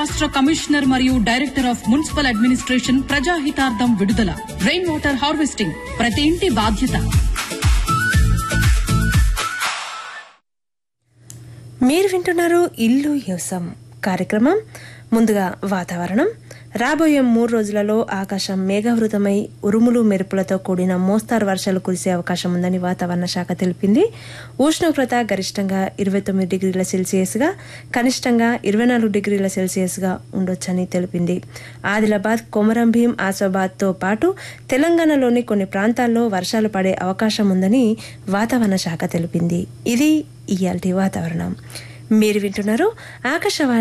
రాష్ట్ర కమిషనర్ మరియు director of municipal administration ప్రజాహితార్థం విడుదల రెయిన్ వాటర్ హార్వెస్టింగ్ ప్రతి ఇంటి బాధ్యత మీరు వింటున్నారు ఇల్లు యోసం కార్యక్రమం ముందుగా వాతావరణం రాబోయే మూడు రోజులలో ఆకాశం మేఘావృతమై ఉరుములు మెరుపులతో కూడిన మోస్తారు వర్షాలు కురిసే అవకాశం ఉందని వాతావరణ శాఖ తెలిపింది ఉష్ణోగ్రత గరిష్టంగా ఇరవై తొమ్మిది డిగ్రీల సెల్సియస్గా కనిష్టంగా ఇరవై నాలుగు డిగ్రీల సెల్సియస్గా ఉండొచ్చని తెలిపింది ఆదిలాబాద్ కొమరం భీం ఆసాబాద్తో పాటు తెలంగాణలోని కొన్ని ప్రాంతాల్లో వర్షాలు పడే అవకాశం ఉందని వాతావరణ శాఖ తెలిపింది ఇది ఇయాల్టి వాతావరణం మీరు వింటున్నారు ఆకాశవాణి